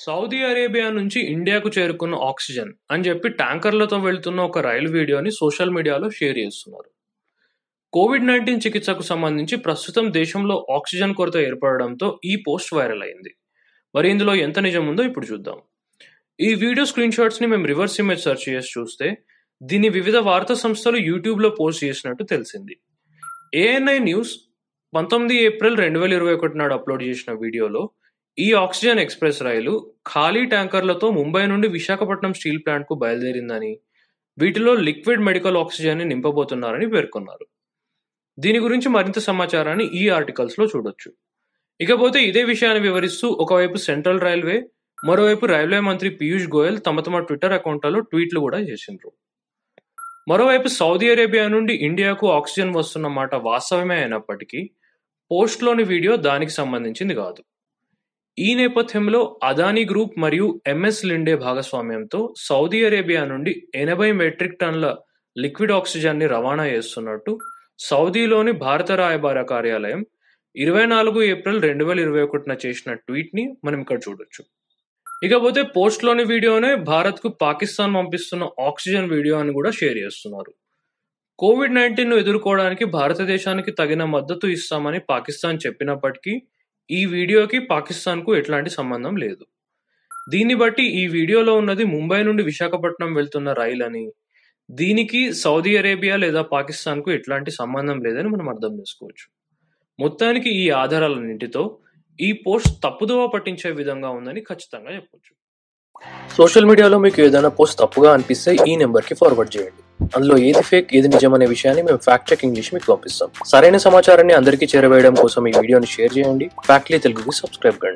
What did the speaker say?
Saudi Arabia నుంచి ఇండియాకు చేరుకున్న ఆక్సిజన్ అని చెప్పి ట్యాంకర్లతో వెళ్తున్న ఒక రైలు వీడియోని సోషల్ మీడియాలో షేర్ చేస్తున్నారు కోవిడ్ నైన్టీన్ చికిత్సకు సంబంధించి ప్రస్తుతం దేశంలో ఆక్సిజన్ కొరత ఏర్పడడంతో ఈ పోస్ట్ వైరల్ అయింది మరి ఇందులో ఎంత నిజం ఉందో ఇప్పుడు చూద్దాం ఈ వీడియో స్క్రీన్ షాట్స్ ని మేము రివర్స్ ఇమేజ్ సెర్చ్ చేసి చూస్తే దీన్ని వివిధ వార్తా సంస్థలు యూట్యూబ్లో పోస్ట్ చేసినట్టు తెలిసింది ఏఎన్ఐ న్యూస్ పంతొమ్మిది ఏప్రిల్ రెండు వేల ఇరవై ఒకటి నాడు అప్లోడ్ చేసిన వీడియోలో ఈ ఆక్సిజన్ ఎక్స్ప్రెస్ రైలు ఖాళీ ట్యాంకర్లతో ముంబై నుండి విశాఖపట్నం స్టీల్ ప్లాంట్కు బయలుదేరిందని వీటిలో లిక్విడ్ మెడికల్ ఆక్సిజన్ని నింపబోతున్నారని పేర్కొన్నారు దీని గురించి మరింత సమాచారాన్ని ఈ ఆర్టికల్స్లో చూడొచ్చు ఇకపోతే ఇదే విషయాన్ని వివరిస్తూ ఒకవైపు సెంట్రల్ రైల్వే మరోవైపు రైల్వే మంత్రి పీయూష్ గోయల్ తమ తమ ట్విట్టర్ అకౌంట్లలో ట్వీట్లు కూడా చేసిండ్రు మరోవైపు సౌదీ అరేబియా నుండి ఇండియాకు ఆక్సిజన్ వస్తున్న మాట వాస్తవమే అయినప్పటికీ పోస్ట్లోని వీడియో దానికి సంబంధించింది కాదు ఈ నేపథ్యంలో అదానీ గ్రూప్ మరియు ఎంఎస్ లిండే భాగస్వామ్యంతో సౌదీ అరేబియా నుండి ఎనభై మెట్రిక్ టన్ల లిక్విడ్ ఆక్సిజన్ని రవాణా చేస్తున్నట్టు సౌదీలోని భారత రాయబార కార్యాలయం ఇరవై నాలుగు ఏప్రిల్ రెండు వేల ఇరవై ఒకటిన చేసిన ట్వీట్ని మనం ఇక్కడ చూడొచ్చు ఇకపోతే పోస్ట్లోని వీడియోనే భారత్కు పాకిస్తాన్ పంపిస్తున్న ఆక్సిజన్ వీడియో అని కూడా షేర్ చేస్తున్నారు కోవిడ్ నైన్టీన్ను ఎదుర్కోవడానికి భారతదేశానికి తగిన మద్దతు ఇస్తామని పాకిస్తాన్ చెప్పినప్పటికీ ఈ వీడియోకి పాకిస్తాన్కు ఎట్లాంటి సంబంధం లేదు దీన్ని బట్టి ఈ వీడియోలో ఉన్నది ముంబై నుండి విశాఖపట్నం వెళ్తున్న రైలు అని దీనికి సౌదీ అరేబియా లేదా పాకిస్తాన్కు ఎట్లాంటి సంబంధం లేదని మనం అర్థం చేసుకోవచ్చు మొత్తానికి ఈ ఆధారాలన్నింటితో ఈ పోస్ట్ తప్పుదోవ పట్టించే విధంగా ఉందని ఖచ్చితంగా చెప్పొచ్చు సోషల్ మీడియాలో మీకు ఏదైనా పోస్ట్ తప్పుగా అనిపిస్తే ఈ నెంబర్కి ఫార్వర్డ్ చేయండి అందులో ఏది ఫేక్ ఏది నిజం అనే విషయాన్ని మేము ఫ్యాక్ట్ చెక్ ఇంగ్లీష్ మీకు పంపిస్తాం సరైన సమాచారాన్ని అందరికీ చేరవేయడం కోసం ఈ వీడియోని షేర్ చేయండి ఫ్యాక్ట్లీ తెలుగుకి సబ్స్క్రైబ్ కండి